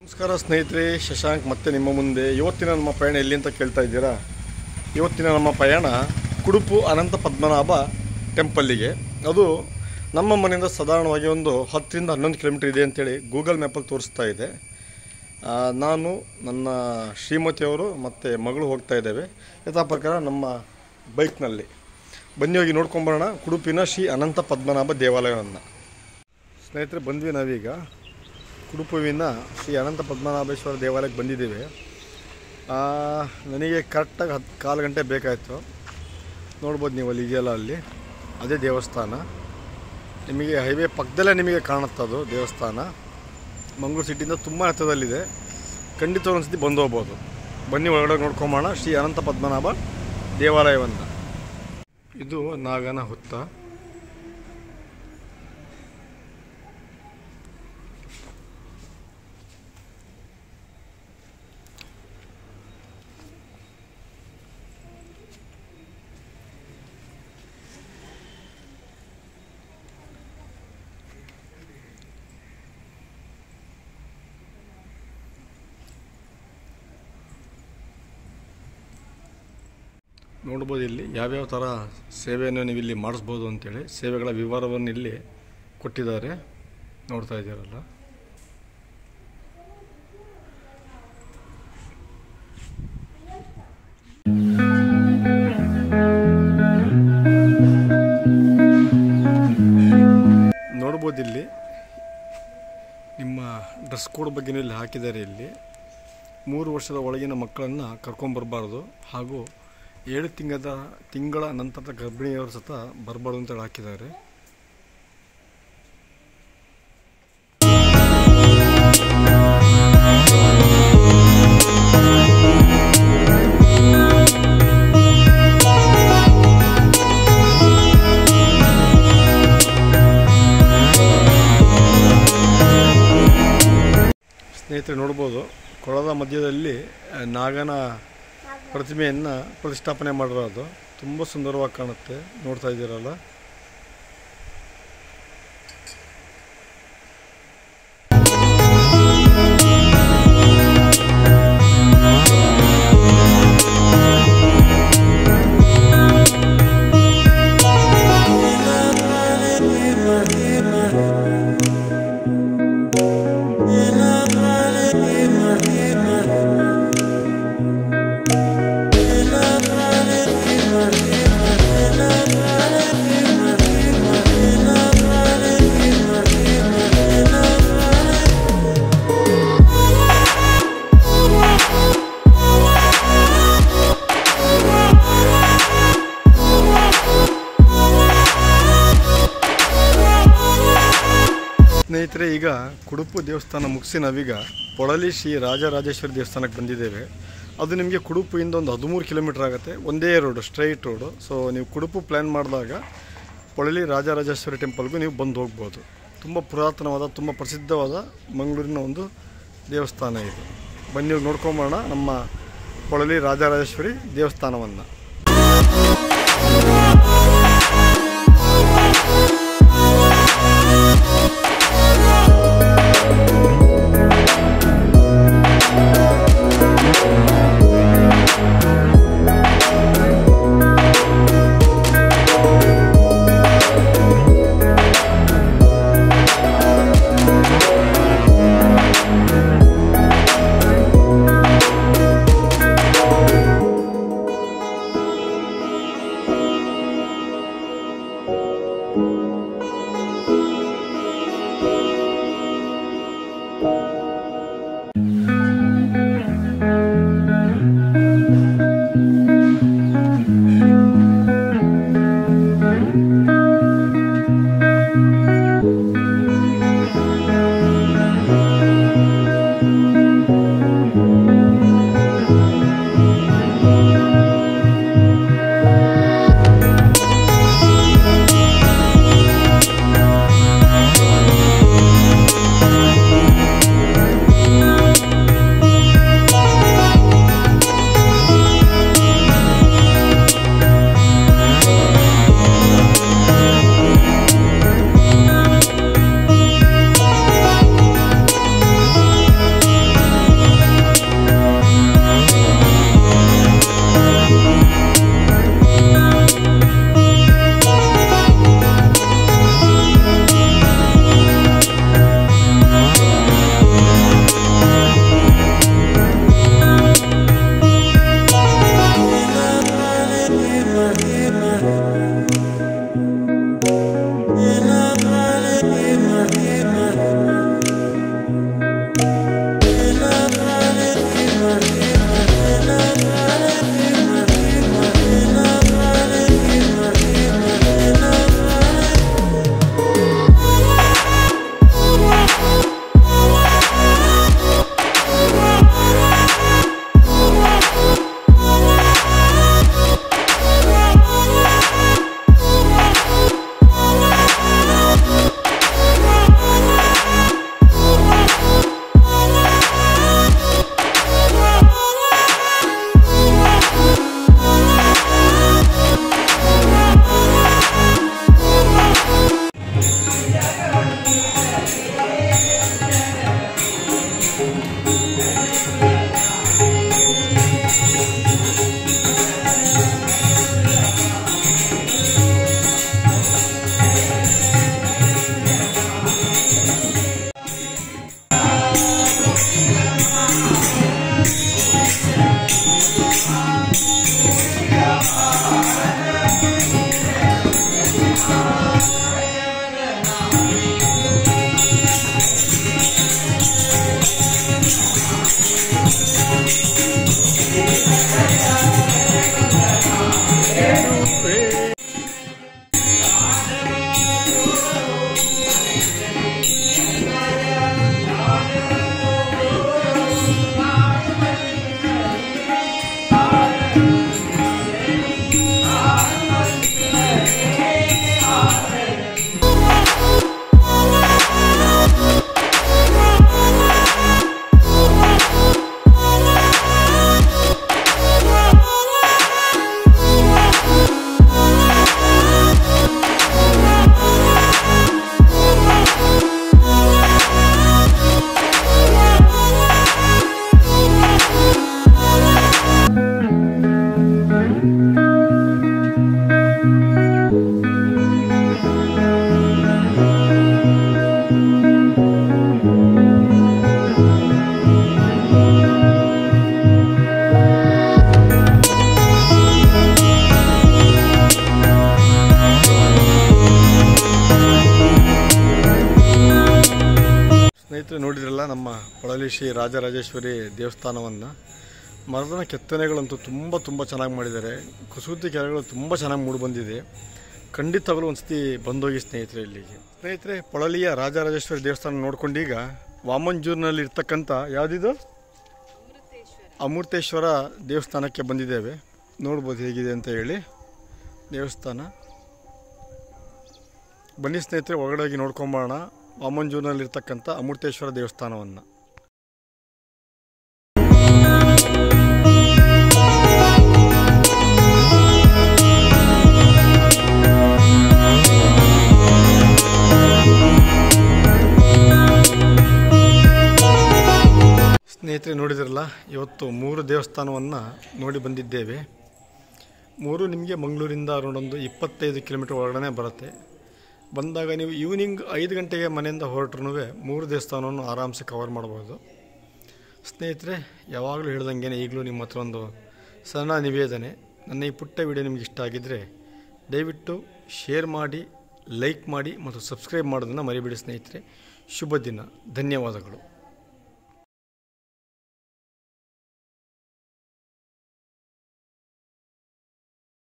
ನಮಸ್ಕಾರ ಸ್ನೇಹಿತರೆ ಶಶಾಂಕ್ ಮತ್ತೆ ನಿಮ್ಮ ಮುಂದೆ ಇವತ್ತಿನ ನಮ್ಮ ಪಯಣ ಎಲ್ಲಿ ಅಂತ ಕೇಳ್ತಾ ಇದ್ದೀರಾ ಇವತ್ತಿನ ನಮ್ಮ ಪಯಣ ಕುಡುಪು ಅನಂತ ಪದ್ಮನಾಭ ಟೆಂಪಲ್ಲಿಗೆ ಅದು ನಮ್ಮ ಮನೆಯಿಂದ ಸಾಧಾರಣವಾಗಿ ಒಂದು ಹತ್ತರಿಂದ ಹನ್ನೊಂದು ಕಿಲೋಮೀಟರ್ ಇದೆ ಅಂತೇಳಿ ಗೂಗಲ್ ಮ್ಯಾಪಲ್ಲಿ ತೋರಿಸ್ತಾ ಇದೆ ಆ, ನಾನು ನನ್ನ ಶ್ರೀಮತಿಯವರು ಮತ್ತು ಮಗಳು ಹೋಗ್ತಾ ಇದ್ದೇವೆ ಯಥಾ ಪ್ರಕಾರ ನಮ್ಮ ಬೈಕ್ನಲ್ಲಿ ಬನ್ನಿ ಹೋಗಿ ನೋಡ್ಕೊಂಬರೋಣ ಕುಡುಪಿನ ಶ್ರೀ ಅನಂತ ಪದ್ಮನಾಭ ದೇವಾಲಯವನ್ನು ಸ್ನೇಹಿತರೆ ಬಂದ್ವಿ ನಾವೀಗ ಕುಡುಪುವಿನ ಶ್ರೀ ಅನಂತ ಪದ್ಮನಾಭೇಶ್ವರ ದೇವಾಲಯಕ್ಕೆ ಬಂದಿದ್ದೀವಿ ಆ, ನನಗೆ ಕರೆಕ್ಟಾಗಿ ಹತ್ತು ಕಾಲು ಗಂಟೆ ಬೇಕಾಯಿತು ನೋಡ್ಬೋದು ನೀವು ಅಲ್ಲಿ ಇದೆಯಲ್ಲ ಅಲ್ಲಿ ಅದೇ ದೇವಸ್ಥಾನ ನಿಮಗೆ ಹೈವೇ ಪಕ್ಕದಲ್ಲೇ ನಿಮಗೆ ಕಾಣುತ್ತದು ದೇವಸ್ಥಾನ ಮಂಗಳೂರು ಸಿಟಿಯಿಂದ ತುಂಬ ಹತ್ತಿರದಲ್ಲಿದೆ ಖಂಡಿತ ಒಂದ್ಸತಿ ಬಂದು ಹೋಗ್ಬೋದು ಬನ್ನಿ ಒಳಗಡೆ ನೋಡ್ಕೊಂಬೋಣ ಶ್ರೀ ಅನಂತ ಪದ್ಮನಾಭ ದೇವಾಲಯವನ್ನು ಇದು ನಾಗನ ಹುತ್ತ ನೋಡ್ಬೋದು ಇಲ್ಲಿ ಯಾವ್ಯಾವ ಥರ ಸೇವೆಯನ್ನು ನೀವು ಇಲ್ಲಿ ಮಾಡಿಸ್ಬೋದು ಅಂತೇಳಿ ಸೇವೆಗಳ ವಿವರವನ್ನು ಇಲ್ಲಿ ಕೊಟ್ಟಿದ್ದಾರೆ ನೋಡ್ತಾ ಇದ್ದೀರಲ್ಲ ನೋಡ್ಬೋದು ಇಲ್ಲಿ ನಿಮ್ಮ ಡ್ರೆಸ್ ಕೋಡ್ ಬಗ್ಗೆನೂ ಇಲ್ಲಿ ಹಾಕಿದ್ದಾರೆ ಇಲ್ಲಿ ಮೂರು ವರ್ಷದ ಒಳಗಿನ ಮಕ್ಕಳನ್ನು ಕರ್ಕೊಂಬರ್ಬಾರ್ದು ಹಾಗೂ ಏಳು ತಿಂಗಳ ತಿಂಗಳ ನಂತರದ ಗರ್ಭಿಣಿಯವರು ಸಹ ಬರಬಾರ್ದು ಅಂತೇಳಿ ಹಾಕಿದ್ದಾರೆ ಸ್ನೇಹಿತರೆ ನೋಡ್ಬೋದು ಕೊಳದ ಮಧ್ಯದಲ್ಲಿ ಆ, ನಾಗನ ಪ್ರತಿಮೆಯನ್ನು ಪ್ರತಿಷ್ಠಾಪನೆ ಮಾಡಿರೋದು ತುಂಬ ಸುಂದರವಾಗಿ ಕಾಣುತ್ತೆ ನೋಡ್ತಾ ಇದ್ದೀರಲ್ಲ ಸ್ನೇಹಿತರೆ ಈಗ ಕುಡುಪು ದೇವಸ್ಥಾನ ಮುಗಿಸಿ ನಾವೀಗ ಪೊಳಲಿ ಶ್ರೀ ರಾಜರಾಜೇಶ್ವರಿ ದೇವಸ್ಥಾನಕ್ಕೆ ಬಂದಿದ್ದೇವೆ ಅದು ನಿಮಗೆ ಕುಡುಪಿಯಿಂದ ಒಂದು ಹದಿಮೂರು ಕಿಲೋಮೀಟರ್ ಆಗುತ್ತೆ ಒಂದೇ ರೋಡು ಸ್ಟ್ರೈಟ್ ರೋಡು ಸೊ ನೀವು ಕುಡುಪು ಪ್ಲ್ಯಾನ್ ಮಾಡಿದಾಗ ಪೊಳಲಿ ರಾಜರಾಜೇಶ್ವರಿ ಟೆಂಪಲ್ಗೂ ನೀವು ಬಂದು ಹೋಗ್ಬೋದು ತುಂಬ ಪುರಾತನವಾದ ತುಂಬ ಪ್ರಸಿದ್ಧವಾದ ಮಂಗಳೂರಿನ ಒಂದು ದೇವಸ್ಥಾನ ಇದು ಬನ್ನಿ ಹೋಗಿ ನೋಡ್ಕೊಂಬೋಣ ನಮ್ಮ ಪೊಳಲಿ ರಾಜರಾಜೇಶ್ವರಿ ದೇವಸ್ಥಾನವನ್ನು ಮಹಾಲಕ್ಷ್ಮಿ ಶ್ರೀ ರಾಜರಾಜೇಶ್ವರಿ ದೇವಸ್ಥಾನವನ್ನು ಮರದ ಕೆತ್ತನೆಗಳಂತೂ ತುಂಬ ತುಂಬ ಚೆನ್ನಾಗಿ ಮಾಡಿದ್ದಾರೆ ಕಸೂತಿ ಕೆರೆಗಳು ತುಂಬ ಚೆನ್ನಾಗಿ ಮೂಡಿ ಬಂದಿದೆ ಖಂಡಿತವಾಗಲೂ ಒಂದು ಸತಿ ಬಂದೋಗಿ ಸ್ನೇಹಿತರೆ ಇಲ್ಲಿಗೆ ಸ್ನೇಹಿತರೆ ಪೊಳಲಿಯ ರಾಜರಾಜೇಶ್ವರಿ ದೇವಸ್ಥಾನ ನೋಡ್ಕೊಂಡೀಗ ವಾಮಂಜೂರಿನಲ್ಲಿ ಇರ್ತಕ್ಕಂಥ ಯಾವುದಿದು ಅಮೃತೇಶ್ವರ ದೇವಸ್ಥಾನಕ್ಕೆ ಬಂದಿದ್ದೇವೆ ನೋಡ್ಬೋದು ಹೇಗಿದೆ ಅಂತ ಹೇಳಿ ದೇವಸ್ಥಾನ ಬನ್ನಿ ಸ್ನೇಹಿತರೆ ಒಳಗಡೆ ಹೋಗಿ ನೋಡ್ಕೊಂಬರೋಣ ವಾಮಂಜೂರಿನಲ್ಲಿರ್ತಕ್ಕಂಥ ಅಮೃತೇಶ್ವರ ದೇವಸ್ಥಾನವನ್ನು ಸ್ನೇಹಿತರೆ ನೋಡಿದ್ರಲ್ಲ ಇವತ್ತು ಮೂರು ದೇವಸ್ಥಾನವನ್ನು ನೋಡಿ ಬಂದಿದ್ದೇವೆ ಮೂರು ನಿಮಗೆ ಮಂಗಳೂರಿಂದ ಅರೌಂಡ್ ಒಂದು ಇಪ್ಪತ್ತೈದು ಕಿಲೋಮೀಟರ್ ಒಳಗಡೆ ಬರುತ್ತೆ ಬಂದಾಗ ನೀವು ಈವ್ನಿಂಗ್ ಐದು ಗಂಟೆಗೆ ಮನೆಯಿಂದ ಹೊರಟ್ರೂ ಮೂರು ದೇವಸ್ಥಾನವನ್ನು ಆರಾಮ್ಸೆ ಕವರ್ ಮಾಡ್ಬೋದು ಸ್ನೇಹಿತರೆ ಯಾವಾಗಲೂ ಹೇಳ್ದಂಗೆ ಈಗಲೂ ನಿಮ್ಮ ಹತ್ರ ಒಂದು ಸಣ್ಣ ನಿವೇದನೆ ನನ್ನ ಈ ಪುಟ್ಟ ವಿಡಿಯೋ ನಿಮ್ಗೆ ಇಷ್ಟ ಆಗಿದ್ದರೆ ದಯವಿಟ್ಟು ಶೇರ್ ಮಾಡಿ ಲೈಕ್ ಮಾಡಿ ಮತ್ತು ಸಬ್ಸ್ಕ್ರೈಬ್ ಮಾಡೋದನ್ನು ಮರಿಬೇಡಿ ಸ್ನೇಹಿತರೆ ಶುಭ ದಿನ ಧನ್ಯವಾದಗಳು